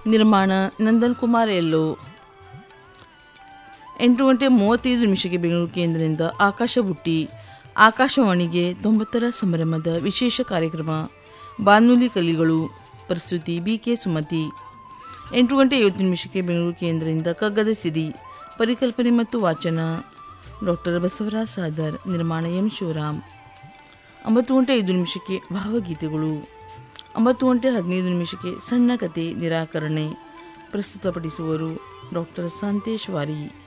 ನಿರ್ಮಾಣ ನಂದನ್ ಕುಮಾರ್ ಎಲ್ಲೋ ಎಂಟು ಗಂಟೆ ಮೂವತ್ತೈದು ನಿಮಿಷಕ್ಕೆ ಬೆಂಗಳೂರು ಕೇಂದ್ರದಿಂದ ಆಕಾಶ ಬುಟ್ಟಿ ಆಕಾಶವಾಣಿಗೆ ತೊಂಬತ್ತರ ಸಂಭ್ರಮದ ವಿಶೇಷ ಕಾರ್ಯಕ್ರಮ ಬಾನುಲಿ ಕಲಿಗಳು ಪ್ರಸ್ತುತಿ ಬಿ ಕೆ ಸುಮತಿ ಎಂಟು ಗಂಟೆ ಐವತ್ತು ನಿಮಿಷಕ್ಕೆ ಬೆಂಗಳೂರು ಕೇಂದ್ರದಿಂದ ಕಗ್ಗದ ಸಿರಿ ಪರಿಕಲ್ಪನೆ ಮತ್ತು ವಾಚನ ಡಾಕ್ಟರ್ ಬಸವರಾಜ್ ಸಾದರ್ ನಿರ್ಮಾಣ ಎಂ ಶಿವರಾಮ್ ಒಂಬತ್ತು ಗಂಟೆ ಐದು ನಿಮಿಷಕ್ಕೆ ಭಾವಗೀತೆಗಳು ಒಂಬತ್ತು ಗಂಟೆ ಹದಿನೈದು ನಿಮಿಷಕ್ಕೆ ಸಣ್ಣ ಕತೆ ನಿರಾಕರಣೆ ಪ್ರಸ್ತುತಪಡಿಸುವರು ಡಾಕ್ಟರ್ ಸಂತೇಶ್ ವಾರಿ